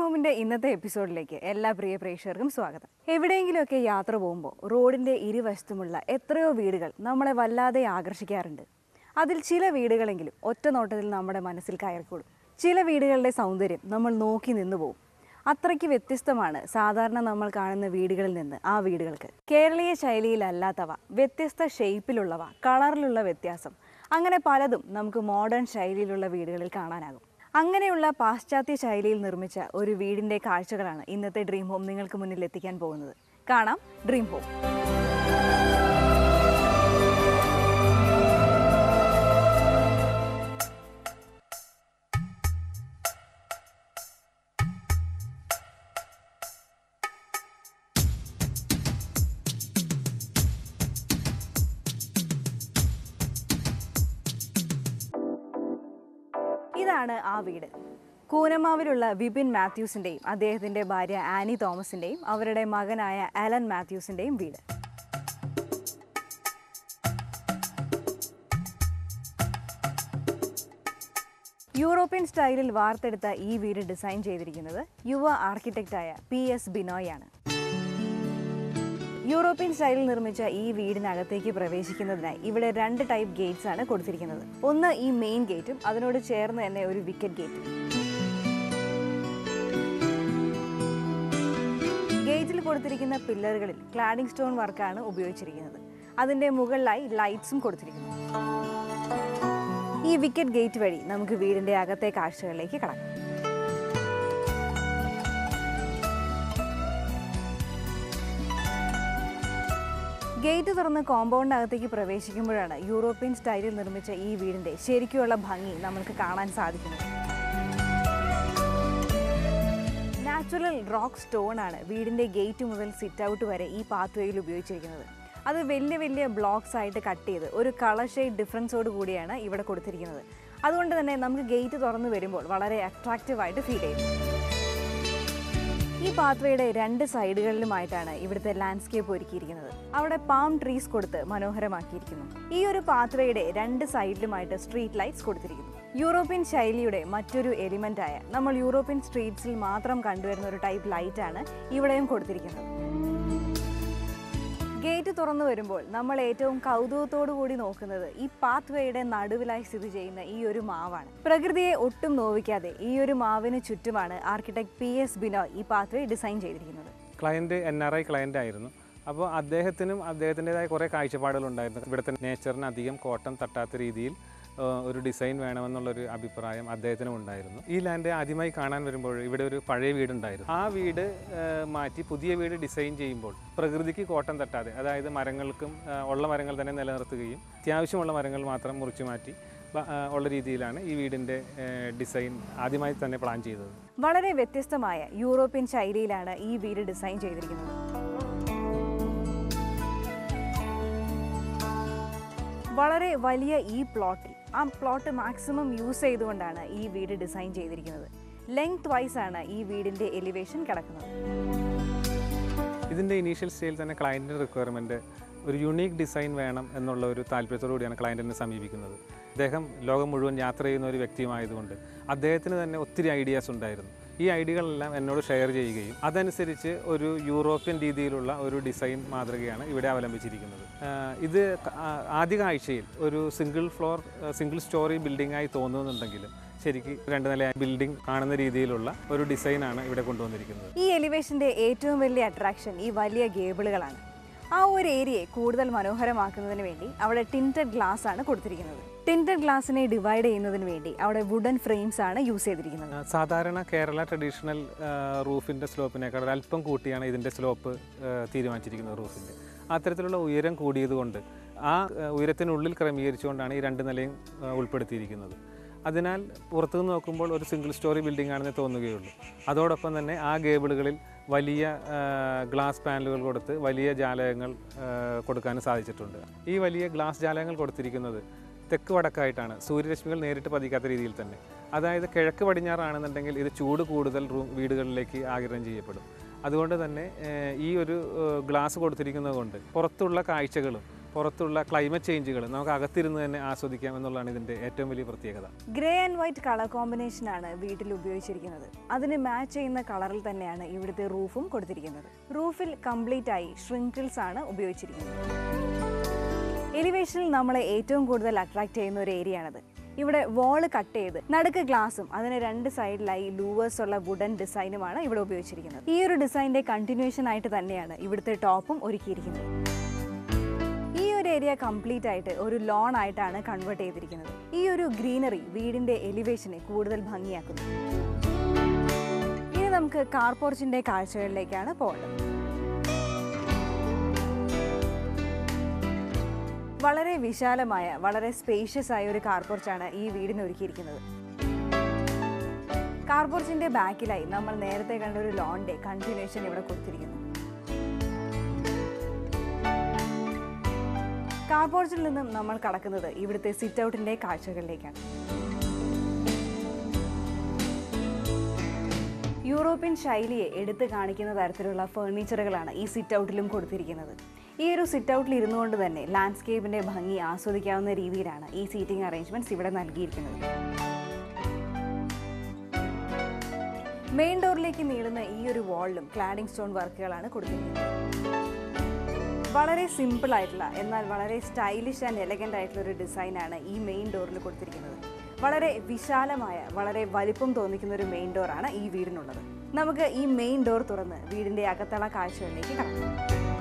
ഹോമിന്റെ ഇന്നത്തെ എപ്പിസോഡിലേക്ക് എല്ലാ പ്രിയ പ്രേക്ഷകർക്കും സ്വാഗതം എവിടെയെങ്കിലുമൊക്കെ യാത്ര പോകുമ്പോൾ റോഡിന്റെ ഇരുവശത്തുമുള്ള എത്രയോ വീടുകൾ നമ്മളെ വല്ലാതെ ആകർഷിക്കാറുണ്ട് അതിൽ ചില വീടുകളെങ്കിലും ഒറ്റ നോട്ടത്തിൽ നമ്മുടെ മനസ്സിൽ കയറിക്കൊള്ളും ചില വീടുകളുടെ സൗന്ദര്യം നമ്മൾ നോക്കി നിന്നു പോകും അത്രയ്ക്ക് വ്യത്യസ്തമാണ് സാധാരണ നമ്മൾ കാണുന്ന വീടുകളിൽ നിന്ന് ആ വീടുകൾക്ക് കേരളീയ ശൈലിയിലല്ലാത്തവ വ്യത്യസ്ത ഷേപ്പിലുള്ളവ കളറിലുള്ള വ്യത്യാസം അങ്ങനെ പലതും നമുക്ക് മോഡേൺ ശൈലിയിലുള്ള വീടുകളിൽ കാണാനാകും അങ്ങനെയുള്ള പാശ്ചാത്യ ശൈലിയിൽ നിർമ്മിച്ച ഒരു വീടിൻ്റെ കാഴ്ചകളാണ് ഇന്നത്തെ ഡ്രീം ഹോം നിങ്ങൾക്ക് മുന്നിൽ എത്തിക്കാൻ പോകുന്നത് കാണാം ഡ്രീം ഹോം ഇതാണ് ആ വീട് കൂനമാവിലുള്ള വിപിൻ മാത്യൂസിൻ്റെയും അദ്ദേഹത്തിൻ്റെ ഭാര്യ ആനി തോമസിൻ്റെയും അവരുടെ മകനായ അലൻ മാത്യൂസിൻ്റെയും വീട് യൂറോപ്യൻ സ്റ്റൈലിൽ വാർത്തെടുത്ത ഈ വീട് ഡിസൈൻ ചെയ്തിരിക്കുന്നത് യുവ ആർക്കിടെക്റ്റായ പി എസ് ബിനോയ് ആണ് യൂറോപ്യൻ സ്റ്റൈലിൽ നിർമ്മിച്ച ഈ വീടിനകത്തേക്ക് പ്രവേശിക്കുന്നതിനായി ഇവിടെ രണ്ട് ടൈപ്പ് ഗേറ്റ്സ് ആണ് കൊടുത്തിരിക്കുന്നത് ഒന്ന് ഈ മെയിൻ ഗേറ്റും അതിനോട് ചേർന്ന് തന്നെ ഒരു വിക്കറ്റ് ഗേറ്റും ഗേറ്റിൽ കൊടുത്തിരിക്കുന്ന പില്ലറുകളിൽ ക്ലാഡിംഗ് സ്റ്റോൺ വർക്കാണ് ഉപയോഗിച്ചിരിക്കുന്നത് അതിന്റെ മുകളിലായി ലൈറ്റ്സും കൊടുത്തിരിക്കുന്നു ഈ വിക്കറ്റ് ഗേറ്റ് വഴി നമുക്ക് വീടിന്റെ അകത്തെ കാഴ്ചകളിലേക്ക് കടക്കാം ഗേറ്റ് തുറന്ന് കോമ്പൗണ്ടിനകത്തേക്ക് പ്രവേശിക്കുമ്പോഴാണ് യൂറോപ്യൻ സ്റ്റൈലിൽ നിർമ്മിച്ച ഈ വീടിന്റെ ശരിക്കുള്ള ഭംഗി നമുക്ക് കാണാൻ സാധിക്കുന്നത് നാച്ചുറൽ റോക്ക് സ്റ്റോൺ ആണ് വീടിന്റെ ഗേറ്റ് മുതൽ സിറ്റ് ഔട്ട് വരെ ഈ പാത്വേയിൽ ഉപയോഗിച്ചിരിക്കുന്നത് അത് വലിയ വലിയ ബ്ലോക്സ് ആയിട്ട് കട്ട് ചെയ്ത് ഒരു കളർ ഷെയ്ഡ് ഡിഫറൻസോട് കൂടിയാണ് ഇവിടെ കൊടുത്തിരിക്കുന്നത് അതുകൊണ്ട് തന്നെ നമുക്ക് ഗേറ്റ് തുറന്നു വരുമ്പോൾ വളരെ അട്രാക്റ്റീവായിട്ട് ഫീൽ ചെയ്യും ഈ പാത്വേയുടെ രണ്ട് സൈഡുകളിലുമായിട്ടാണ് ഇവിടുത്തെ ലാൻഡ്സ്കേപ്പ് ഒരുക്കിയിരിക്കുന്നത് അവിടെ പാം ട്രീസ് കൊടുത്ത് മനോഹരമാക്കിയിരിക്കുന്നു ഈ ഒരു പാത്വേയുടെ രണ്ട് സൈഡിലുമായിട്ട് സ്ട്രീറ്റ് ലൈറ്റ്സ് കൊടുത്തിരിക്കുന്നു യൂറോപ്യൻ ശൈലിയുടെ മറ്റൊരു എലിമെന്റായ നമ്മൾ യൂറോപ്യൻ സ്ട്രീറ്റ്സിൽ മാത്രം കണ്ടുവരുന്ന ഒരു ടൈപ്പ് ലൈറ്റ് ആണ് ഇവിടെയും കൊടുത്തിരിക്കുന്നത് ഗേറ്റ് തുറന്നു വരുമ്പോൾ നമ്മൾ ഏറ്റവും കൗതുകത്തോടു കൂടി നോക്കുന്നത് ഈ പാത്വേയുടെ നടുവിലായി സ്ഥിതി ചെയ്യുന്ന ഈ ഒരു മാവാണ് പ്രകൃതിയെ ഒട്ടും നോവിക്കാതെ ഈ ഒരു മാവിന് ചുറ്റുമാണ് ആർക്കിടെക്ട് പി എസ് ബിനോയ് ഈ പാത്വേ ഡിസൈൻ ചെയ്തിരിക്കുന്നത് client N R I client ആയിരുന്നു അപ്പോൾ അദ്ദേഹത്തിനും അദ്ദേഹത്തിൻ്റെതായ കുറേ കാഴ്ചപ്പാടുകളുണ്ടായിരുന്നു ഇവിടുത്തെ നേച്ചറിന് അധികം കോട്ടം തട്ടാത്ത രീതിയിൽ ആ, ഒരു ഡിസൈൻ വേണമെന്നുള്ളൊരു അഭിപ്രായം അദ്ദേഹത്തിനും ഉണ്ടായിരുന്നു ഈ ലാൻഡ് ആദ്യമായി കാണാൻ വരുമ്പോൾ ഇവിടെ ഒരു പഴയ വീടുണ്ടായിരുന്നു ആ വീട് ആ, മാറ്റി പുതിയ വീട് ഡിസൈൻ ചെയ്യുമ്പോൾ പ്രകൃതിക്ക് കോട്ടം തട്ടാതെ അതായത് മരങ്ങൾക്കും ആ, ഉള്ള മരങ്ങൾ തന്നെ നിലനിർത്തുകയും അത്യാവശ്യമുള്ള മരങ്ങൾ മാത്രം മുറിച്ചു മാറ്റി ബ- ആ, ഉള്ള രീതിയിലാണ് ഈ വീടിൻ്റെ ഡിസൈൻ ആദ്യമായി തന്നെ പ്ലാൻ ചെയ്തത് വളരെ വ്യത്യസ്തമായ യൂറോപ്യൻ ശൈലിയിലാണ് ഈ വീട് ഡിസൈൻ ചെയ്തിരിക്കുന്നത് വളരെ വലിയ ഈ പ്ലോട്ടിൽ ആ പ്ലോട്ട് മാക്സിമം യൂസ് ചെയ്തുകൊണ്ടാണ് ഈ വീട് ഡിസൈൻ ചെയ്തിരിക്കുന്നത് ലെങ്ത് വൈസ് ആണ് ഈ വീടിന്റെ എലിവേഷൻ കിടക്കുന്നത് ഇതിൻ്റെ ഇനീഷ്യൽ സ്റ്റേജിൽ തന്നെ ക്ലയൻറ്റിൻ്റെ റിക്വയർമെൻറ്റ് ഒരു യുണീക്ക് ഡിസൈൻ വേണം എന്നുള്ള ഒരു താല്പര്യത്തോടു കൂടിയാണ് ക്ലയൻറ്റിനെ സമീപിക്കുന്നത് അദ്ദേഹം ലോകം മുഴുവൻ യാത്ര ചെയ്യുന്ന ഒരു വ്യക്തിയുമായതുകൊണ്ട് അദ്ദേഹത്തിന് തന്നെ ഒത്തിരി ഐഡിയാസ് ഉണ്ടായിരുന്നു ഈ ഐഡിയകളെല്ലാം എന്നോട് ഷെയർ ചെയ്യുകയും അതനുസരിച്ച് ഒരു യൂറോപ്യൻ രീതിയിലുള്ള ഒരു ഡിസൈൻ മാതൃകയാണ് ഇവിടെ അവലംബിച്ചിരിക്കുന്നത് ആഹ് ഇത് ക- ആ- ആദ്യ കാഴ്ചയിൽ ഒരു സിംഗിൾ ഫ്ലോർ സിംഗിൾ സ്റ്റോറി ബിൽഡിംഗായി തോന്നുന്നുണ്ടെങ്കിലും ശരിക്ക് രണ്ട് നില ബിൽഡിംഗ് കാണുന്ന രീതിയിലുള്ള ഒരു ഡിസൈനാണ് ഇവിടെ കൊണ്ടുവന്നിരിക്കുന്നത് ഈ എലിവേഷന്റെ ഏറ്റവും വലിയ അട്രാക്ഷൻ ഈ വലിയ ഗേബിളുകളാണ് ആ ഒരു ഏരിയയെ കൂടുതൽ മനോഹരമാക്കുന്നതിന് വേണ്ടി അവിടെ ടിൻറ്റഡ് ഗ്ലാസ് ആണ് കൊടുത്തിരിക്കുന്നത് ടിൻറ്റഡ് ഗ്ലാസിനെ ഡിവൈഡ് ചെയ്യുന്നതിന് വേണ്ടി അവിടെ വുഡൻ ഫ്രെയിംസ് ആണ് യൂസ് ചെയ്തിരിക്കുന്നത് ആ, സാധാരണ കേരള ട്രഡീഷണൽ റൂഫിൻ്റെ സ്ലോപ്പിനേക്കാൾ അല്പം കൂട്ടിയാണ് ഇതിൻ്റെ സ്ലോപ്പ് തീരുമാനിച്ചിരിക്കുന്നത് റൂഫിൻ്റെ അത്തരത്തിലുള്ള ഉയരം കൂടിയതുകൊണ്ട് ആ ആ, ഉയരത്തിനുള്ളിൽ ക്രമീകരിച്ചുകൊണ്ടാണ് ഈ രണ്ട് നിലയും ആ, ഉൾപ്പെടുത്തിയിരിക്കുന്നത് അതിനാൽ പുറത്തുനിന്ന് നോക്കുമ്പോൾ ഒരു സിംഗിൾ സ്റ്റോറി ബിൽഡിംഗ് ആണെന്ന് തോന്നുകയുള്ളൂ അതോടൊപ്പം തന്നെ ആ ഗേബിളുകളിൽ വലിയ ആ, ഗ്ലാസ് പാനലുകൾ കൊടുത്ത് വലിയ ജാലകങ്ങൾ ആ, കൊടുക്കാനും സാധിച്ചിട്ടുണ്ട് ഈ വലിയ ഗ്ലാസ് ജാലകങ്ങൾ കൊടുത്തിരിക്കുന്നത് തെക്ക് വടക്കായിട്ടാണ് സൂര്യരശ്മികൾ നേരിട്ട് പതിക്കാത്ത രീതിയിൽ തന്നെ അതായത് കിഴക്ക് പടിഞ്ഞാറാണെന്നുണ്ടെങ്കിൽ ഇത് ചൂട് കൂടുതൽ റൂം വീടുകളിലേക്ക് ആഗിരണം ചെയ്യപ്പെടും അതുകൊണ്ട് തന്നെ ഏഹ്, ഈ ഒരു ഏഹ്, ഗ്ലാസ് കൊടുത്തിരിക്കുന്നത് കൊണ്ട് പുറത്തുള്ള കാഴ്ചകളും പുറത്തുള്ള ക്ലൈമറ്റ് ചേഞ്ചുകൾ നമുക്ക് അകത്തിരുന്ന് തന്നെ ആസ്വദിക്കാം എന്നുള്ളതാണ് ഇതിൻ്റെ ഏറ്റവും വലിയ പ്രത്യേകത ഗ്രേ ആൻഡ് വൈറ്റ് കളർ കോമ്പിനേഷനാണ് വീട്ടിൽ ഉപയോഗിച്ചിരിക്കുന്നത് അതിന് മാച്ച് ചെയ്യുന്ന കളറിൽ തന്നെയാണ് ഇവിടുത്തെ റൂഫും കൊടുത്തിരിക്കുന്നത് റൂഫിൽ കംപ്ലീറ്റ് ആയി ഷ്രിങ്കിൾസ് ആണ് ഉപയോഗിച്ചിരിക്കുന്നത് എലിവേഷനിൽ നമ്മളെ ഏറ്റവും കൂടുതൽ അട്രാക്ട് ചെയ്യുന്ന ഒരു ഏരിയ ആണത് ഇവിടെ വോള് കട്ട് ചെയ്ത് നടുക്ക് ഗ്ലാസും അതിന് രണ്ട് സൈഡിലായി ലൂവേഴ്സ് ഉള്ള വുഡൻ ഡിസൈനുമാണ് ഇവിടെ ഉപയോഗിച്ചിരിക്കുന്നത് ഈ ഒരു ഡിസൈനിന്റെ കണ്ടിന്യൂഷൻ ആയിട്ട് തന്നെയാണ് ഇവിടുത്തെ ടോപ്പും ഒരുക്കിയിരിക്കുന്നത് ഈ ഒരു ഏരിയ കംപ്ലീറ്റ് ആയിട്ട് ഒരു ലോൺ ആയിട്ടാണ് കൺവേർട്ട് ചെയ്തിരിക്കുന്നത് ഈ ഒരു ഗ്രീനറി വീടിന്റെ എലിവേഷനെ കൂടുതൽ ഭംഗിയാക്കുന്നു ഇനി നമുക്ക് കാർ പോർച്ചിന്റെ കാഴ്ചകളിലേക്കാണ് പോകേണ്ടത് വളരെ വിശാലമായ വളരെ സ്പേഷ്യസ് ആയ ഒരു കാർ പോർച്ചാണ് ഈ വീടിന് ഒരുക്കിയിരിക്കുന്നത് കാർ പോർച്ചിന്റെ ബാക്കിലായി നമ്മൾ നേരത്തെ കണ്ട ഒരു ലോണിന്റെ കണ്ടിന്യൂഷൻ ഇവിടെ കൊടുത്തിരിക്കുന്നു കാർ പോർച്ചിൽ നിന്നും നമ്മൾ കടക്കുന്നത് ഇവിടുത്തെ സിറ്റ് ഔട്ടിന്റെ കാഴ്ചകളിലേക്കാണ് യൂറോപ്യൻ ശൈലിയെ എടുത്തു കാണിക്കുന്ന തരത്തിലുള്ള ഫേർണിച്ചറുകളാണ് ഈ സിറ്റ് ഔട്ടിലും കൊടുത്തിരിക്കുന്നത് ഈ ഒരു സിറ്റ് ഔട്ടിൽ ഇരുന്നുകൊണ്ട് തന്നെ ലാൻഡ്സ്കേപ്പിന്റെ ഭംഗി ആസ്വദിക്കാവുന്ന രീതിയിലാണ് ഈ സീറ്റിംഗ് അറേഞ്ച്മെന്റ്സ് ഇവിടെ നൽകിയിരിക്കുന്നത് മെയിൻ ഡോറിലേക്ക് നീളുന്ന ഈ ഒരു വാളിലും ക്ലാഡിംഗ് സ്റ്റോൺ വർക്കുകളാണ് കൊടുത്തിരിക്കുന്നത് വളരെ സിമ്പിൾ ആയിട്ടുള്ള എന്നാൽ വളരെ സ്റ്റൈലിഷ് ആൻഡ് എലഗൻ്റ് ആയിട്ടുള്ള ഒരു ഡിസൈനാണ് ഈ മെയിൻ ഡോറിൽ കൊടുത്തിരിക്കുന്നത് വളരെ വിശാലമായ വളരെ വലിപ്പം തോന്നിക്കുന്ന ഒരു മെയിൻ ഡോറാണ് ഈ വീടിനുള്ളത് നമുക്ക് ഈ മെയിൻ ഡോർ തുറന്ന് വീടിന്റെ അകത്തള കാഴ്ചകളിലേക്ക് കടക്കാം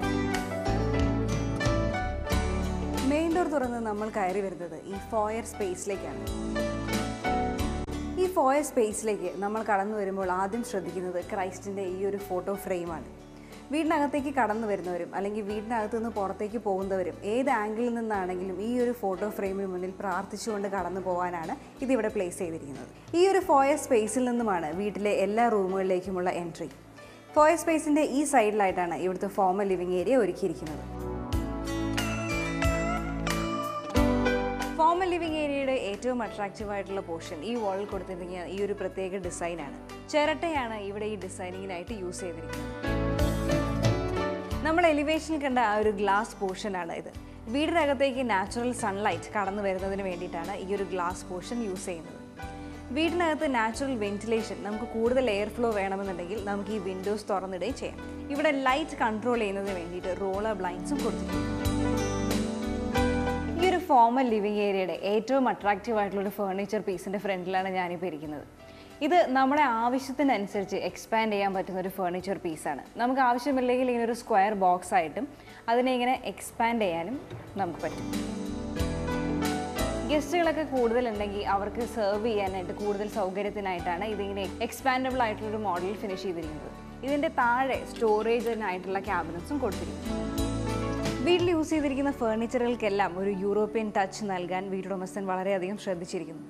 മെയിൻ ഡോർ തുറന്ന് നമ്മൾ കയറി വരുന്നത് ഈ ഫോയർ സ്പേസിലേക്കാണ് ഈ ഫോയർ സ്പേസിലേക്ക് നമ്മൾ കടന്നു വരുമ്പോൾ ആദ്യം ശ്രദ്ധിക്കുന്നത് ക്രൈസ്റ്റിൻ്റെ ഈ ഒരു ഫോട്ടോ ഫ്രെയിമാണ് വീടിനകത്തേക്ക് കടന്നു വരുന്നവരും അല്ലെങ്കിൽ വീടിനകത്ത് നിന്ന് പുറത്തേക്ക് പോകുന്നവരും ഏത് ആംഗിളിൽ നിന്നാണെങ്കിലും ഈ ഒരു ഫോട്ടോ ഫ്രെയിമിന് മുന്നിൽ പ്രാർത്ഥിച്ചുകൊണ്ട് കടന്നു പോകാനാണ് ഇതിവിടെ പ്ലേസ് ചെയ്തിരിക്കുന്നത് ഈ ഒരു ഫോയർ സ്പേസിൽ നിന്നുമാണ് വീട്ടിലെ എല്ലാ റൂമുകളിലേക്കുമുള്ള എൻട്രി ഫോയർ സ്പേസിൻ്റെ ഈ സൈഡിലായിട്ടാണ് ഇവിടുത്തെ ഫോമൽ ലിവിംഗ് ഏരിയ ഒരുക്കിയിരിക്കുന്നത് ഫോമൽ ലിവിംഗ് ഏരിയയുടെ ഏറ്റവും അട്രാക്റ്റീവ് ആയിട്ടുള്ള പോർഷൻ ഈ വാളിൽ കൊടുത്തിരിക്കുന്ന ഈ ഒരു പ്രത്യേക ഡിസൈനാണ് ചിരട്ടയാണ് ഇവിടെ ഈ ഡിസൈനിങ്ങിനായിട്ട് യൂസ് ചെയ്തിരിക്കുന്നത് നമ്മൾ എലിവേഷനിൽ കണ്ട ആ ഒരു ഗ്ലാസ് പോർഷനാണ് ഇത് വീടിനകത്തേക്ക് നാച്ചുറൽ സൺലൈറ്റ് കടന്നു വരുന്നതിന് വേണ്ടിയിട്ടാണ് ഈ ഒരു ഗ്ലാസ് പോർഷൻ യൂസ് ചെയ്യുന്നത് വീടിനകത്ത് നാച്ചുറൽ വെന്റിലേഷൻ നമുക്ക് കൂടുതൽ എയർ ഫ്ലോ വേണമെന്നുണ്ടെങ്കിൽ നമുക്ക് ഈ വിൻഡോസ് തുറന്നിടുകയും ചെയ്യാം ഇവിടെ ലൈറ്റ് കൺട്രോൾ ചെയ്യുന്നതിന് വേണ്ടിയിട്ട് റോളർ ബ്ലൈൻഡ്സും കൊടുത്തിട്ടുണ്ട് ഈ ഒരു ഫോമൽ ലിവിംഗ് ഏരിയയുടെ ഏറ്റവും അട്രാക്റ്റീവ് ആയിട്ടുള്ള ഒരു ഫേർണിച്ചർ പീസിൻ്റെ ഫ്രണ്ടിലാണ് ഞാനിപ്പോൾ ഇരിക്കുന്നത് ഇത് നമ്മുടെ ആവശ്യത്തിനനുസരിച്ച് എക്സ്പാൻഡ് ചെയ്യാൻ പറ്റുന്ന ഒരു ഫേർണിച്ചർ പീസാണ് നമുക്ക് ആവശ്യമില്ലെങ്കിൽ ഇങ്ങനെ ഒരു സ്ക്വയർ ബോക്സ് ആയിട്ടും അതിനെ ഇങ്ങനെ എക്സ്പാൻഡ് ചെയ്യാനും നമുക്ക് പറ്റും ഗസ്റ്റുകളൊക്കെ കൂടുതലുണ്ടെങ്കിൽ അവർക്ക് സെർവ് ചെയ്യാനായിട്ട് കൂടുതൽ സൗകര്യത്തിനായിട്ടാണ് ഇതിങ്ങനെ എക്സ്പാൻഡബിൾ ആയിട്ടുള്ളൊരു മോഡൽ ഫിനിഷ് ചെയ്തിരിക്കുന്നത് ഇതിൻ്റെ താഴെ സ്റ്റോറേജിനായിട്ടുള്ള ക്യാബിനറ്റ്സും കൊടുത്തിരിക്കുന്നു വീട്ടിൽ യൂസ് ചെയ്തിരിക്കുന്ന ഫേർണിച്ചറുകൾക്കെല്ലാം ഒരു യൂറോപ്യൻ ടച്ച് നൽകാൻ വീട്ടുടമസ്ഥൻ വളരെയധികം ശ്രദ്ധിച്ചിരിക്കുന്നു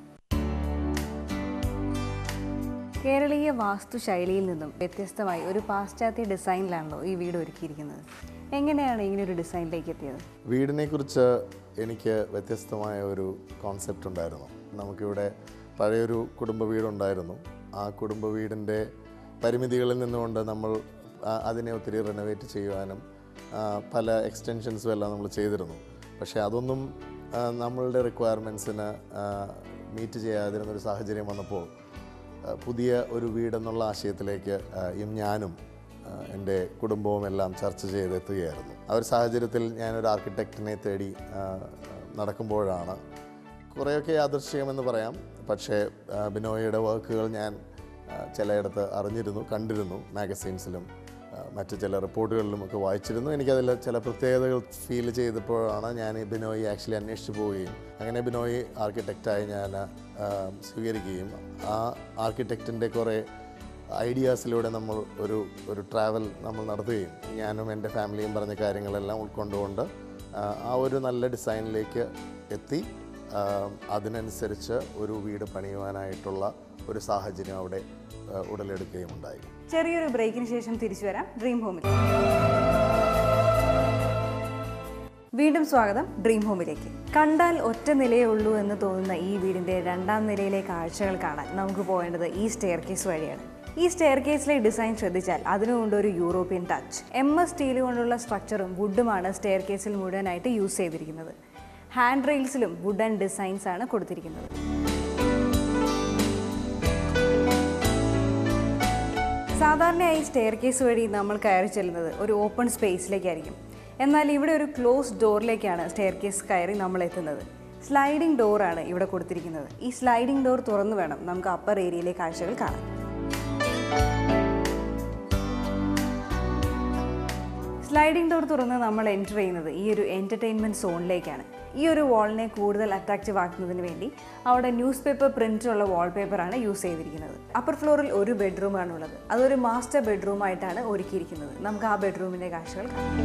കേരളീയ വാസ്തുശൈലിയിൽ നിന്നും വ്യത്യസ്തമായി ഒരു പാശ്ചാത്യ ഡിസൈനിലാണല്ലോ ഈ വീട് ഒരുക്കിയിരിക്കുന്നത് എങ്ങനെയാണ് ഇങ്ങനെ ഒരു ഡിസൈനിലേക്ക് എത്തിയത് വീടിനെക്കുറിച്ച് എനിക്ക് വ്യത്യസ്തമായ ഒരു കോൺസെപ്റ്റ് ഉണ്ടായിരുന്നു നമുക്കിവിടെ പഴയൊരു കുടുംബ വീടുണ്ടായിരുന്നു ആ കുടുംബ വീടിൻ്റെ പരിമിതികളിൽ നിന്നുകൊണ്ട് നമ്മൾ ആ- അതിനെ ഒത്തിരി റിനോവേറ്റ് ചെയ്യുവാനും ആ, പല എക്സ്റ്റൻഷൻസും എല്ലാം നമ്മൾ ചെയ്തിരുന്നു പക്ഷേ അതൊന്നും ആ, നമ്മളുടെ റിക്വയർമെൻറ്റ്സിന് മീറ്റ് ചെയ്യാതിരുന്നൊരു സാഹചര്യം വന്നപ്പോൾ ആ, പുതിയ ഒരു വീടെന്നുള്ള ആശയത്തിലേക്ക് ആ, യും ഞാനും ആ, എൻ്റെ കുടുംബവും എല്ലാം ചർച്ച ചെയ്തെത്തുകയായിരുന്നു ആ ഒരു സാഹചര്യത്തിൽ ഞാനൊരു ആർക്കിടെക്റ്റിനെ തേടി ആ, നടക്കുമ്പോഴാണ് കുറേയൊക്കെ യാദൃശ്യമെന്ന് പറയാം പക്ഷേ ആ, ബിനോയിയുടെ വർക്കുകൾ ഞാൻ ആ, ചിലയിടത്ത് അറിഞ്ഞിരുന്നു കണ്ടിരുന്നു മാഗസീൻസിലും ആ, മറ്റ് ചില റിപ്പോർട്ടുകളിലും ഒക്കെ വായിച്ചിരുന്നു എനിക്കതിൽ ചില പ്രത്യേകതകൾ ഫീൽ ചെയ്തപ്പോഴാണ് ഞാൻ ഈ ബിനോയി ആക്ച്വലി അന്വേഷിച്ചു പോവുകയും അങ്ങനെ ബിനോയി ആർക്കിടെക്റ്റായി ഞാൻ ആ, സ്വീകരിക്കുകയും ആ ആർക്കിടെക്റ്റിൻ്റെ കുറേ ഐഡിയാസിലൂടെ നമ്മൾ ഒരു ഒരു ട്രാവൽ നമ്മൾ നടത്തുകയും ഞാനും എൻ്റെ ഫാമിലിയും പറഞ്ഞ കാര്യങ്ങളെല്ലാം ഉൾക്കൊണ്ടുകൊണ്ട് ആ, ആ ഒരു നല്ല ഡിസൈനിലേക്ക് എത്തി ആ, അതിനനുസരിച്ച് ഒരു വീട് പണിയുവാനായിട്ടുള്ള ഒരു സാഹചര്യം അവിടെ ആ, ഉടലെടുക്കുകയും ഉണ്ടായി ചെറിയൊരു ബ്രേക്കിന് ശേഷം തിരിച്ചു വരാം ഡ്രീം ഹോമിൽ വീണ്ടും സ്വാഗതം ഡ്രീം ഹോമിലേക്ക് കണ്ടാൽ ഒറ്റ നിലയേ ഉള്ളൂ എന്ന് തോന്നുന്ന ഈ വീടിന്റെ രണ്ടാം നിലയിലെ കാഴ്ചകൾ കാണാൻ നമുക്ക് പോകേണ്ടത് ഈ സ്റ്റെയർ കേസ് വഴിയാണ് ഈ സ്റ്റെയർ കേസിലെ ഡിസൈൻ ശ്രദ്ധിച്ചാൽ അതിനുകൊണ്ട് ഒരു European touch M S steel കൊണ്ടുള്ള സ്ട്രക്ചറും വുഡുമാണ് സ്റ്റെയർ കേസിൽ മുഴുവനായിട്ട് യൂസ് ചെയ്തിരിക്കുന്നത് ഹാൻഡ് റെയിൽസിലും വുഡൻ ഡിസൈൻസ് ആണ് കൊടുത്തിരിക്കുന്നത് സാധാരണയായി സ്റ്റെയർ കേസ് വഴി നമ്മൾ കയറി ചെല്ലുന്നത് ഒരു ഓപ്പൺ സ്പേസിലേക്കായിരിക്കും എന്നാൽ ഇവിടെ ഒരു ക്ലോസ് ഡോറിലേക്കാണ് സ്റ്റെയർ കേസ് കയറി നമ്മൾ എത്തുന്നത് സ്ലൈഡിംഗ് ഡോറാണ് ഇവിടെ കൊടുത്തിരിക്കുന്നത് ഈ സ്ലൈഡിംഗ് ഡോർ തുറന്നു വേണം നമുക്ക് അപ്പർ ഏരിയയിലെ കാഴ്ചകൾ കാണാൻ സ്ലൈഡിംഗ് ഡോർ തുറന്ന് നമ്മൾ എൻ്റർ ചെയ്യുന്നത് ഈ ഒരു എൻ്റർടൈൻമെൻറ്റ് സോണിലേക്കാണ് ഈ ഒരു വാളിനെ കൂടുതൽ അട്രാക്റ്റീവ് ആക്കുന്നതിന് വേണ്ടി അവിടെ ന്യൂസ് പേപ്പർ പ്രിൻ്റുള്ള വാൾപേപ്പറാണ് യൂസ് ചെയ്തിരിക്കുന്നത് അപ്പർ ഫ്ലോറിൽ ഒരു ബെഡ്റൂമാണ് ഉള്ളത് അതൊരു മാസ്റ്റർ ബെഡ്റൂമായിട്ടാണ് ഒരുക്കിയിരിക്കുന്നത് നമുക്ക് ആ ബെഡ്റൂമിൻ്റെ കാഴ്ചകൾ കാണാം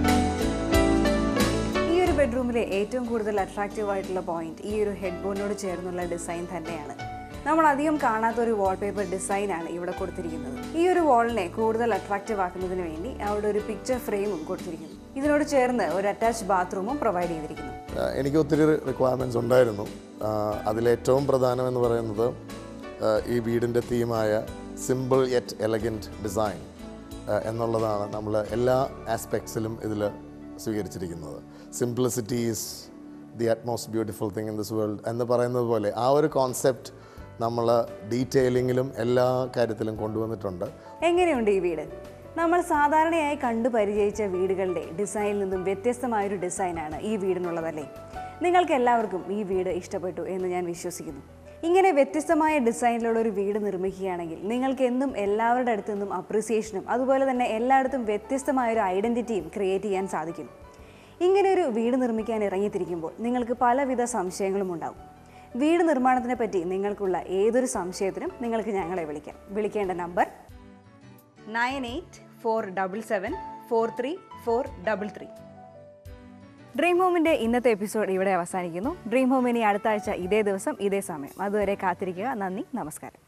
ഈ ഒരു ബെഡ്റൂമിലെ ഏറ്റവും കൂടുതൽ അട്രാക്റ്റീവ് ആയിട്ടുള്ള പോയിന്റ് ഈ ഒരു ഹെഡ് ബോർഡിനോട് ചേർന്നുള്ള ഡിസൈൻ തന്നെയാണ് നമ്മൾ അധികം കാണാത്ത ഒരു വാൾപേപ്പർ ഡിസൈനാണ് ഇവിടെ കൊടുത്തിരിക്കുന്നത് ഈ ഒരു വാളിനെ കൂടുതൽ അട്രാക്റ്റീവ് ആക്കുന്നതിന് വേണ്ടി അവിടെ ഒരു പിക്ചർ ഫ്രെയിമും കൊടുത്തിരിക്കുന്നു ഇതിനോട് ചേർന്ന് ഒരു അറ്റാച്ച് ബാത്റൂമും പ്രൊവൈഡ് ചെയ്തിരിക്കുന്നു ആ, എനിക്ക് ഒത്തിരി റിക്വയർമെൻറ്റ്സ് ഉണ്ടായിരുന്നു ആ, അതിലേറ്റവും പ്രധാനം എന്ന് പറയുന്നത് ആ, ഈ വീടിൻ്റെ തീമായ സിമ്പിൾ യെറ്റ് എലഗൻറ്റ് ഡിസൈൻ എന്നുള്ളതാണ് നമ്മൾ എല്ലാ ആസ്പെക്ട്സിലും ഇതിൽ സ്വീകരിച്ചിരിക്കുന്നത് simplicity is the utmost beautiful thing in this world എന്ന് പറയുന്നത് പോലെ ആ ഒരു കോൺസെപ്റ്റ് നമ്മൾ ഡീറ്റെയിലിങ്ങിലും എല്ലാ കാര്യത്തിലും കൊണ്ടുവന്നിട്ടുണ്ട് എങ്ങനെയുണ്ട് ഈ വീട് നമ്മൾ സാധാരണയായി കണ്ടു പരിചയിച്ച വീടുകളുടെ ഡിസൈനിൽ നിന്നും വ്യത്യസ്തമായൊരു ഡിസൈനാണ് ഈ വീടിനുള്ളതല്ലേ നിങ്ങൾക്ക് എല്ലാവർക്കും ഈ വീട് ഇഷ്ടപ്പെട്ടു എന്ന് ഞാൻ വിശ്വസിക്കുന്നു ഇങ്ങനെ വ്യത്യസ്തമായ ഡിസൈനിലുള്ള ഒരു വീട് നിർമ്മിക്കുകയാണെങ്കിൽ നിങ്ങൾക്ക് എന്നും എല്ലാവരുടെ അടുത്തു നിന്നും അപ്രിസിയേഷനും അതുപോലെ തന്നെ എല്ലായിടത്തും വ്യത്യസ്തമായ ഒരു ഐഡൻറ്റിറ്റിയും ക്രിയേറ്റ് ചെയ്യാൻ സാധിക്കും ഇങ്ങനെ ഒരു വീട് നിർമ്മിക്കാൻ ഇറങ്ങിത്തിരിക്കുമ്പോൾ നിങ്ങൾക്ക് പലവിധ സംശയങ്ങളും ഉണ്ടാവും വീട് നിർമ്മാണത്തിനെ പറ്റി നിങ്ങൾക്കുള്ള ഏതൊരു സംശയത്തിനും നിങ്ങൾക്ക് ഞങ്ങളെ വിളിക്കാം വിളിക്കേണ്ട number nine eight four double seven four three four double three dream ഹോമിൻ്റെ ഇന്നത്തെ എപ്പിസോഡ് ഇവിടെ അവസാനിക്കുന്നു ഡ്രീം ഹോം ഇനി അടുത്ത ആഴ്ച ഇതേ ദിവസം ഇതേ സമയം അതുവരെ കാത്തിരിക്കുക നന്ദി നമസ്കാരം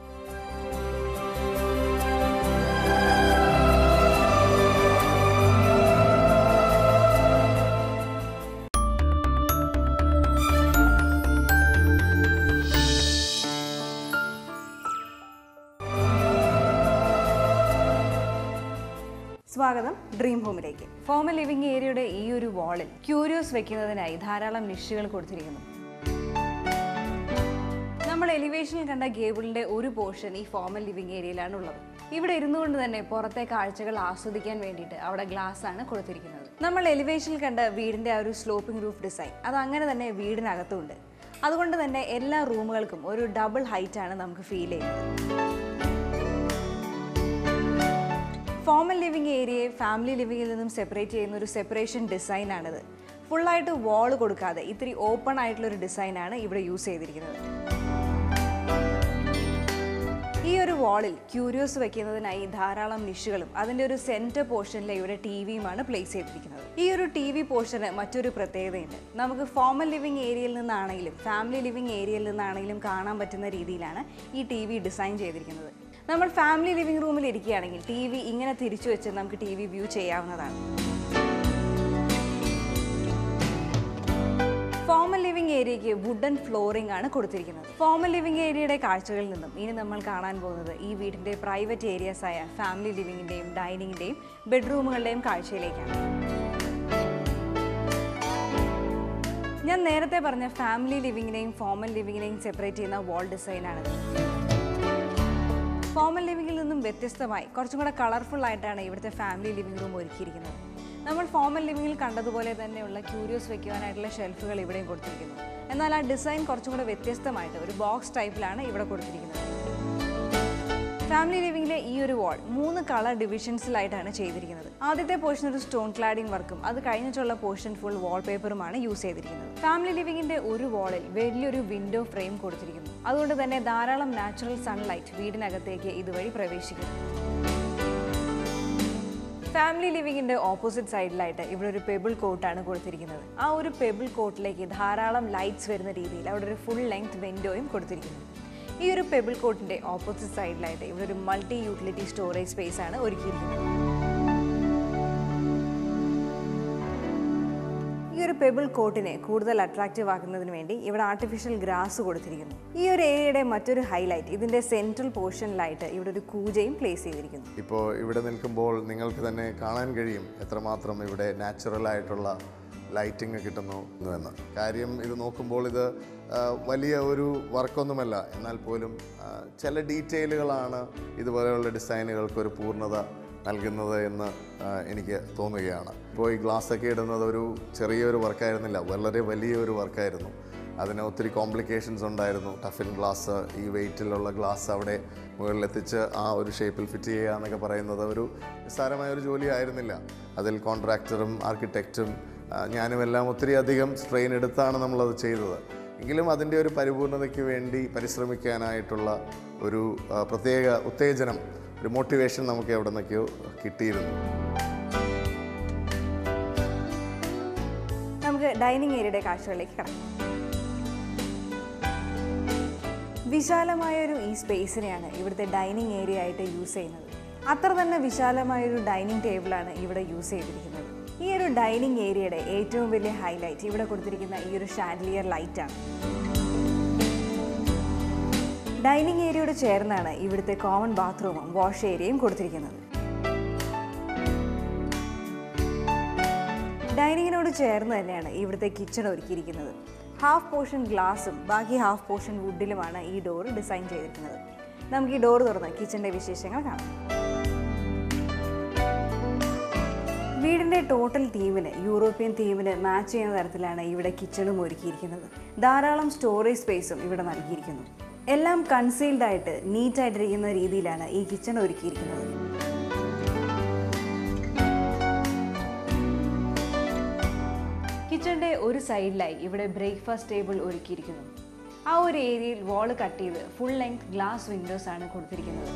സ്വാഗതം ഡ്രീം ഹോമിലേക്ക് ഫോമൽ ലിവിംഗ് ഏരിയയുടെ ഈ ഒരു വാളിൽ ക്യൂരിയോസ് വെക്കുന്നതിനായി ധാരാളം നിഷുകൾ കൊടുത്തിരിക്കുന്നു നമ്മൾ എലിവേഷനിൽ കണ്ട ഗേബിളിന്റെ ഒരു പോർഷൻ ഈ ഫോമൽ ലിവിംഗ് ഏരിയയിലാണ് ഉള്ളത് ഇവിടെ ഇരുന്നുകൊണ്ട് തന്നെ പുറത്തെ കാഴ്ചകൾ ആസ്വദിക്കാൻ വേണ്ടിയിട്ട് അവിടെ ഗ്ലാസ് ആണ് കൊടുത്തിരിക്കുന്നത് നമ്മൾ എലിവേഷനിൽ കണ്ട വീടിന്റെ ആ ഒരു സ്ലോപ്പിംഗ് റൂഫ് ഡിസൈൻ അത് അങ്ങനെ തന്നെ വീടിനകത്തുണ്ട് അതുകൊണ്ട് തന്നെ എല്ലാ റൂമുകൾക്കും ഒരു ഡബിൾ ഹൈറ്റ് ആണ് നമുക്ക് ഫീൽ ചെയ്യുന്നത് ഫോമൽ ലിവിംഗ് ഏരിയയെ ഫാമിലി ലിവിംഗിൽ നിന്നും സെപ്പറേറ്റ് ചെയ്യുന്ന ഒരു സെപ്പറേഷൻ ഡിസൈനാണിത് ഫുള്ളായിട്ട് വാൾ കൊടുക്കാതെ ഇത്തിരി ഓപ്പൺ ആയിട്ടുള്ള ഒരു ഡിസൈനാണ് ഇവിടെ യൂസ് ചെയ്തിരിക്കുന്നത് ഈ ഒരു വാളിൽ ക്യൂരിയോസ് വെക്കുന്നതിനായി ധാരാളം നിഷുകളും അതിൻ്റെ ഒരു സെൻറ്റർ പോർഷനിലെ ഇവിടെ ടി വിയുമാണ് പ്ലേസ് ചെയ്തിരിക്കുന്നത് ഈ ഒരു ടി വി പോർഷന് മറ്റൊരു പ്രത്യേകതയുണ്ട് നമുക്ക് ഫോമൽ ലിവിംഗ് ഏരിയയിൽ നിന്നാണെങ്കിലും ഫാമിലി ലിവിംഗ് ഏരിയയിൽ നിന്നാണെങ്കിലും കാണാൻ പറ്റുന്ന രീതിയിലാണ് ഈ ടി വി ഡിസൈൻ ചെയ്തിരിക്കുന്നത് നമ്മൾ ഫാമിലി ലിവിംഗ് റൂമിൽ ഇരിക്കുകയാണെങ്കിൽ ടി വി ഇങ്ങനെ തിരിച്ചു വെച്ച് നമുക്ക് ടി വി വ്യൂ ചെയ്യാവുന്നതാണ് ഫോമൽ ലിവിംഗ് ഏരിയയ്ക്ക് വുഡൻ ഫ്ലോറിംഗ് ആണ് കൊടുത്തിരിക്കുന്നത് ഫോമൽ ലിവിംഗ് ഏരിയയുടെ കാഴ്ചകളിൽ നിന്നും ഇനി നമ്മൾ കാണാൻ പോകുന്നത് ഈ വീടിന്റെ പ്രൈവറ്റ് ഏരിയാസ് ആയ ഫാമിലി ലിവിംഗിന്റെയും ഡൈനിങ്ങിന്റെയും ബെഡ്റൂമുകളുടെയും കാഴ്ചയിലേക്കാണ് ഞാൻ നേരത്തെ പറഞ്ഞ ഫാമിലി ലിവിങ്ങിനെയും ഫോമൽ ലിവിങ്ങിനെയും സെപ്പറേറ്റ് ചെയ്യുന്ന വാൾ ഡിസൈനാണിത് ഫോമൽ ലിവിങ്ങിൽ നിന്നും വ്യത്യസ്തമായി കുറച്ചും കൂടെ കളർഫുൾ ആയിട്ടാണ് ഇവിടുത്തെ ഫാമിലി ലിവിംഗ് റൂം ഒരുക്കിയിരിക്കുന്നത് നമ്മൾ ഫോമൽ ലിവിങ്ങിൽ കണ്ടതുപോലെ തന്നെയുള്ള ക്യൂരിയോസ് വെക്കുവാനായിട്ടുള്ള ഷെൽഫുകൾ ഇവിടെയും കൊടുത്തിരിക്കുന്നു എന്നാൽ ആ ഡിസൈൻ കുറച്ചും കൂടെ വ്യത്യസ്തമായിട്ട് ഒരു ബോക്സ് ടൈപ്പിലാണ് ഇവിടെ കൊടുത്തിരിക്കുന്നത് ഫാമിലി ലിവിംഗിലെ ഈ ഒരു വാൾ മൂന്ന് കളർ ഡിവിഷൻസിലായിട്ടാണ് ചെയ്തിരിക്കുന്നത് ആദ്യത്തെ പോർഷൻ ഒരു സ്റ്റോൺ ക്ലാഡിംഗ് വർക്കും അത് കഴിഞ്ഞിട്ടുള്ള പോർഷൻ ഫുൾ വാൾപേപ്പറുമാണ് യൂസ് ചെയ്തിരിക്കുന്നത് ഫാമിലി ലിവിംഗിന്റെ ഒരു വാളിൽ വലിയൊരു വിൻഡോ ഫ്രെയിം കൊടുത്തിരിക്കുന്നു അതുകൊണ്ട് തന്നെ ധാരാളം നാച്ചുറൽ സൺലൈറ്റ് വീടിനകത്തേക്ക് ഇതുവഴി പ്രവേശിക്കുന്നു ഫാമിലി ലിവിങ്ങിന്റെ ഓപ്പോസിറ്റ് സൈഡിലായിട്ട് ഇവിടെ ഒരു പെബിൾ കോട്ടാണ് കൊടുത്തിരിക്കുന്നത് ആ ഒരു പെബിൾ കോട്ടിലേക്ക് ധാരാളം ലൈറ്റ്സ് വരുന്ന രീതിയിൽ അവിടെ ഒരു ഫുൾ ലെങ്ത് വിൻഡോയും കൊടുത്തിരിക്കുന്നു ഈ ഒരു പെബിൾ കോട്ടിന്റെ ഓപ്പോസിറ്റ് സൈഡിലായിട്ട് ഇവിടെ ഒരു മൾട്ടി യൂട്ടിലിറ്റി സ്റ്റോറേജ് സ്പേസ് ആണ് ഒരുക്കിയിരിക്കുന്നത് ഈ ഈ ഒരു പെബിൾ കോട്ടിനെ കൂടുതൽ അട്രാക്റ്റീവ് ആക്കുന്നതിന് വേണ്ടി ഇവിടെ ആർട്ടിഫിഷ്യൽ ഗ്രാസ് കൊടുത്തിരിക്കുന്നു ഈ ഒരു ഏരിയയുടെ മറ്റൊരു ഹൈലൈറ്റ് ഇതിന്റെ സെൻട്രൽ പോർഷനിലായിട്ട് ഇവിടെ ഒരു കൂജയും പ്ലേസ് ചെയ്തിരിക്കുന്നു ഇപ്പോൾ ഇവിടെ നിൽക്കുമ്പോൾ നിങ്ങൾക്ക് തന്നെ കാണാൻ കഴിയും എത്രമാത്രം ഇവിടെ നാച്ചുറൽ ആയിട്ടുള്ള ലൈറ്റിംഗ് കിട്ടുന്നു എന്ന് കാര്യം ഇത് നോക്കുമ്പോൾ ഇത് ആ, വലിയ ഒരു വർക്കൊന്നുമല്ല എന്നാൽ പോലും ആ, ചില ഡീറ്റെയിലുകളാണ് ഇതുപോലെയുള്ള ഡിസൈനുകൾക്ക് ഒരു പൂർണ്ണത നൽകുന്നത് എന്ന് ആ, എനിക്ക് തോന്നുകയാണ് ഇപ്പോൾ ഈ ഗ്ലാസ് ഒക്കെ ഇടുന്നത് ഒരു ചെറിയൊരു വർക്കായിരുന്നില്ല വളരെ വലിയൊരു വർക്കായിരുന്നു അതിന് ഒത്തിരി കോംപ്ലിക്കേഷൻസ് ഉണ്ടായിരുന്നു ടഫിൻ ഗ്ലാസ് ഈ വെയിറ്റിലുള്ള ഗ്ലാസ് അവിടെ മുകളിലെത്തിച്ച് ആ ഒരു ഷേപ്പിൽ ഫിറ്റ് ചെയ്യുക എന്നൊക്കെ പറയുന്നത് ഒരു നിസ്സാരമായ ഒരു ജോലി ആയിരുന്നില്ല അതിൽ കോൺട്രാക്ടറും ആർക്കിടെക്റ്റും ഞാനും എല്ലാം ഒത്തിരി അധികം സ്ട്രെയിൻ എടുത്താണ് നമ്മളത് ചെയ്തത് എങ്കിലും അതിൻ്റെ ഒരു പരിപൂർണതയ്ക്ക് വേണ്ടി പരിശ്രമിക്കാനായിട്ടുള്ള ഒരു ആ, പ്രത്യേക ഉത്തേജനം ഒരു മോട്ടിവേഷൻ നമുക്ക് എവിടെ നിന്നൊക്കെയോ കിട്ടിയിരുന്നു നമുക്ക് ഡൈനിങ് ഏരിയയുടെ കാഴ്ചകളിലേക്ക് കടക്കാം വിശാലമായൊരു ഈ സ്പേസിനെയാണ് ഇവിടുത്തെ ഡൈനിങ് ഏരിയ ആയിട്ട് യൂസ് ചെയ്യുന്നത് അത്ര തന്നെ വിശാലമായൊരു ഡൈനിങ് ടേബിളാണ് ഇവിടെ യൂസ് ചെയ്തിരിക്കുന്നത് ഈ ഒരു ഡൈനിങ് ഏരിയയുടെ ഏറ്റവും വലിയ ഹൈലൈറ്റ് ഇവിടെ കൊടുത്തിരിക്കുന്ന ഈ ഒരു ഷാൻഡ്ലിയർ ലൈറ്റാണ് ഡൈനിങ് ഏരിയയോട് ചേർന്നാണ് ഇവിടുത്തെ കോമൺ ബാത്റൂമും വാഷ് ഏരിയയും കൊടുത്തിരിക്കുന്നത് ഡൈനിങ്ങിനോട് ചേർന്ന് തന്നെയാണ് ഇവിടുത്തെ കിച്ചൺ ഒരുക്കിയിരിക്കുന്നത് ഹാഫ് പോർഷൻ ഗ്ലാസും ബാക്കി ഹാഫ് പോർഷൻ വുഡിലുമാണ് ഈ ഡോർ ഡിസൈൻ ചെയ്തിരിക്കുന്നത് നമുക്ക് ഈ ഡോർ തുറന്ന് കിച്ചൻ്റെ വിശേഷങ്ങൾ കാണാം വീടിൻ്റെ ടോട്ടൽ തീമിന് യൂറോപ്യൻ തീമിന് മാച്ച് ചെയ്യുന്ന തരത്തിലാണ് ഇവിടെ കിച്ചണും ഒരുക്കിയിരിക്കുന്നത് ധാരാളം സ്റ്റോറേജ് സ്പേസും ഇവിടെ നൽകിയിരിക്കുന്നു എല്ലാം കൺസീൽഡ് ആയിട്ട് നീറ്റായിട്ടിരിക്കുന്ന രീതിയിലാണ് ഈ കിച്ചൺ ഒരുക്കിയിരിക്കുന്നത് കിച്ചണിൻ്റെ ഒരു സൈഡിലായി ഇവിടെ ബ്രേക്ക്ഫാസ്റ്റ് ടേബിൾ ഒരുക്കിയിരിക്കുന്നു ആ ഒരു ഏരിയയിൽ വാൾ കട്ട് ചെയ്ത് ഫുൾ ലെങ്ത് ഗ്ലാസ് വിൻഡോസ് ആണ് കൊടുത്തിരിക്കുന്നത്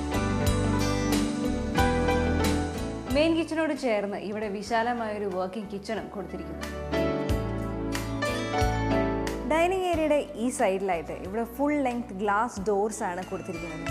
മെയിൻ കിച്ചണോട് ചേർന്ന് ഇവിടെ വിശാലമായ ഒരു വർക്കിംഗ് കിച്ചണും കൊടുത്തിരിക്കുന്നു ഡൈനിങ് ഏരിയയുടെ ഈ സൈഡിലായിട്ട് ഇവിടെ ഫുൾ ലെങ്ത് ഗ്ലാസ് ഡോർസ് ആണ് കൊടുത്തിരിക്കുന്നത്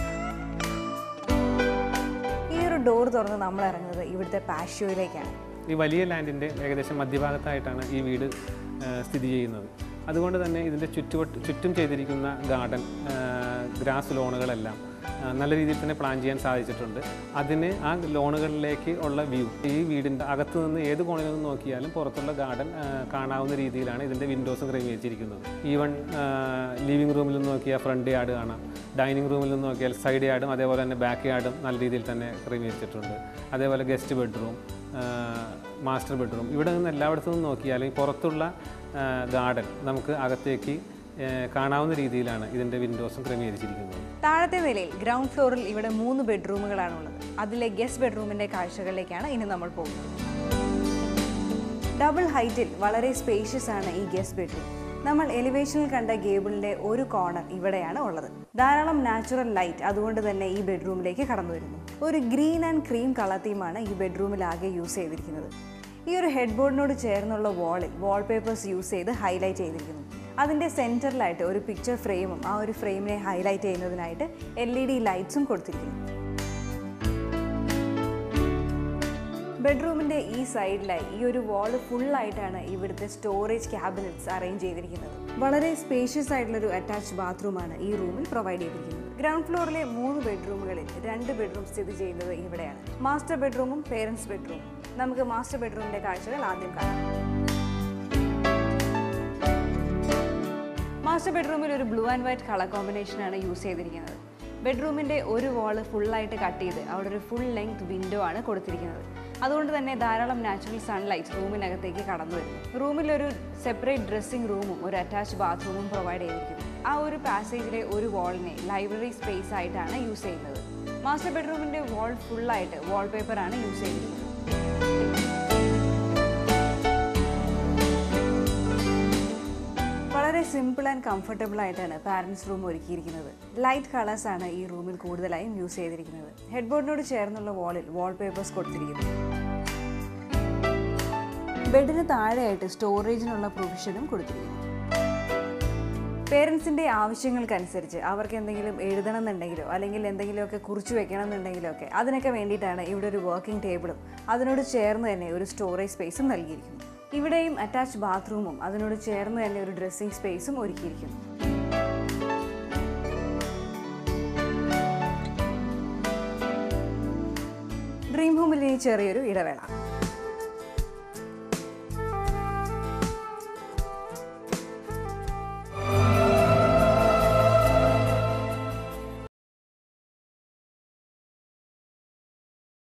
ഈ ഒരു ഡോർ തുറന്ന് നമ്മൾ ഇറങ്ങുന്നത് ഇവിടുത്തെ പാഷ്യോയിലേക്കാണ് ഈ വലിയ ലാൻഡിൻ്റെ ഏകദേശം മധ്യഭാഗത്തായിട്ടാണ് ഈ വീട് ആ, സ്ഥിതി ചെയ്യുന്നത് അതുകൊണ്ട് തന്നെ ഇതിൻ്റെ ചുറ്റുവട്ട് ചുറ്റും ചെയ്തിരിക്കുന്ന ഗാർഡൻ ഗ്രാസ് ലോണുകളെല്ലാം ആ, നല്ല രീതിയിൽ തന്നെ പ്ലാൻ ചെയ്യാൻ സാധിച്ചിട്ടുണ്ട് അതിന് ആ ലോണുകളിലേക്ക് ഉള്ള വ്യൂ ഈ വീടിൻ്റെ അകത്ത് നിന്ന് ഏത് കോണിൽ നിന്ന് നോക്കിയാലും പുറത്തുള്ള ഗാർഡൻ കാണാവുന്ന രീതിയിലാണ് ഇതിൻ്റെ വിൻഡോസും ക്രമീകരിച്ചിരിക്കുന്നത് ഈവൻ ലിവിംഗ് റൂമിൽ നിന്ന് നോക്കിയാൽ ഫ്രണ്ട് യാർഡ് കാണാം ഡൈനിങ് റൂമിൽ നിന്ന് നോക്കിയാൽ സൈഡ് യാർഡും അതേപോലെ തന്നെ ബാക്ക് യാർഡും നല്ല രീതിയിൽ തന്നെ ക്രമീകരിച്ചിട്ടുണ്ട് അതേപോലെ ഗസ്റ്റ് ബെഡ്റൂം മാസ്റ്റർ ബെഡ്റൂം ഇവിടെ നിന്ന് എല്ലായിടത്തു നിന്നും നോക്കിയാൽ ഈ പുറത്തുള്ള ഗാർഡൻ നമുക്ക് അകത്തേക്ക് ആ, കാണാവുന്ന രീതിയിലാണ് ഇതിൻ്റെ വിൻഡോസും ക്രമീകരിച്ചിരിക്കുന്നത് താഴത്തെ നിലയിൽ ഗ്രൗണ്ട് ഫ്ലോറിൽ ഇവിടെ മൂന്ന് ബെഡ്റൂമുകളാണ് ഉള്ളത് അതിലെ ഗസ്റ്റ് ബെഡ്റൂമിന്റെ കാഴ്ചകളിലേക്കാണ് ഇനി നമ്മൾ പോകുന്നത് ഡബിൾ ഹൈറ്റിൽ വളരെ സ്പേഷ്യസ് ആണ് ഈ ഗസ്റ്റ് ബെഡ്റൂം നമ്മൾ എലിവേഷനിൽ കണ്ട ഗേബിളിന്റെ ഒരു കോർണർ ഇവിടെയാണ് ഉള്ളത് ധാരാളം നാച്ചുറൽ ലൈറ്റ് അതുകൊണ്ട് തന്നെ ഈ ബെഡ്റൂമിലേക്ക് കടന്നു വരുന്നു ഒരു ഗ്രീൻ ആൻഡ് ക്രീം കളർ തീമാണ് ഈ ബെഡ്റൂമിൽ ആകെ യൂസ് ചെയ്തിരിക്കുന്നത് ഈ ഒരു ഹെഡ് ബോർഡിനോട് ചേർന്നുള്ള വാളിൽ വാൾപേപ്പേഴ്സ് യൂസ് ചെയ്ത് ഹൈലൈറ്റ് ചെയ്തിരിക്കുന്നു അതിൻ്റെ സെൻറ്ററിലായിട്ട് ഒരു പിക്ചർ ഫ്രെയിമും ആ ഒരു ഫ്രെയിമിനെ ഹൈലൈറ്റ് ചെയ്യുന്നതിനായിട്ട് എൽ ഇ ഡി ലൈറ്റ്സും കൊടുത്തിരിക്കുന്നു ബെഡ്റൂമിൻ്റെ ഈ സൈഡിലായി ഈ ഒരു വാൾ ഫുള്ളായിട്ടാണ് ഇവിടുത്തെ സ്റ്റോറേജ് ക്യാബിനറ്റ്സ് അറേഞ്ച് ചെയ്തിരിക്കുന്നത് വളരെ സ്പേഷ്യസ് ആയിട്ടുള്ളൊരു അറ്റാച്ച്ഡ് ബാത്റൂമാണ് ഈ റൂമിൽ പ്രൊവൈഡ് ചെയ്തിരിക്കുന്നത് ഗ്രൗണ്ട് ഫ്ലോറിലെ മൂന്ന് ബെഡ്റൂമുകളിൽ രണ്ട് ബെഡ്റൂം സ്ഥിതി ചെയ്യുന്നത് ഇവിടെയാണ് മാസ്റ്റർ ബെഡ്റൂമും പേരൻസ് ബെഡ്റൂമും നമുക്ക് മാസ്റ്റർ ബെഡ്റൂമിൻ്റെ കാഴ്ചകൾ ആദ്യം കാണാം മാസ്റ്റർ ബെഡ്റൂമിൽ ഒരു ബ്ലൂ ആൻഡ് വൈറ്റ് കളർ കോമ്പിനേഷനാണ് യൂസ് ചെയ്തിരിക്കുന്നത് ബെഡ്റൂമിൻ്റെ ഒരു വാള് ഫുള്ളായിട്ട് കട്ട് ചെയ്ത് അവിടെ ഒരു ഫുൾ ലെങ്ത് വിൻഡോ ആണ് കൊടുത്തിരിക്കുന്നത് അതുകൊണ്ട് തന്നെ ധാരാളം നാച്ചുറൽ സൺലൈറ്റ് റൂമിനകത്തേക്ക് കടന്നു വരുന്നു റൂമിലൊരു സെപ്പറേറ്റ് ഡ്രസ്സിംഗ് റൂമും ഒരു അറ്റാച്ച് ബാത്റൂമും പ്രൊവൈഡ് ചെയ്തിരിക്കുന്നു ആ ഒരു പാസേജിലെ ഒരു വാളിനെ ലൈബ്രറി സ്പേസ് ആയിട്ടാണ് യൂസ് ചെയ്യുന്നത് മാസ്റ്റർ ബെഡ്റൂമിൻ്റെ വാൾ ഫുള്ളായിട്ട് വാൾപേപ്പറാണ് യൂസ് ചെയ്തിരിക്കുന്നത് വളരെ സിമ്പിൾ ആൻഡ് കംഫർട്ടബിൾ ആയിട്ടാണ് പാരൻസ് റൂം ഒരുക്കിയിരിക്കുന്നത് ലൈറ്റ് കളേഴ്സ് ആണ് ഈ റൂമിൽ കൂടുതലായും യൂസ് ചെയ്തിരിക്കുന്നത് ഹെഡ് ബോർഡിനോട് ചേർന്നുള്ള വാളിൽ വാൾപേപ്പേഴ്സ് കൊടുത്തിരിക്കുന്നു ബെഡിന് താഴെയായിട്ട് സ്റ്റോറേജിനുള്ള പ്രൊവിഷനും കൊടുത്തിരിക്കുന്നു പേരൻസിൻ്റെ ആവശ്യങ്ങൾക്കനുസരിച്ച് അവർക്ക് എന്തെങ്കിലും എഴുതണം എന്നുണ്ടെങ്കിലോ അല്ലെങ്കിൽ എന്തെങ്കിലുമൊക്കെ കുറിച്ച് വെക്കണം എന്നുണ്ടെങ്കിലോ ഒക്കെ അതിനൊക്കെ വേണ്ടിയിട്ടാണ് ഇവിടെ ഒരു വർക്കിംഗ് ടേബിളും അതിനോട് ചേർന്ന് തന്നെ ഒരു സ്റ്റോറേജ് സ്പേസും നൽകിയിരിക്കുന്നു ഇവിടെയും അറ്റാച്ച് ബാത്റൂമും അതിനോട് ചേർന്ന് തന്നെ ഒരു ഡ്രസ്സിംഗ് സ്പേസും ഒരുക്കിയിരിക്കുന്നു ഡ്രീം ഹോമിൽ ഇനി ചെറിയൊരു ഇടവേള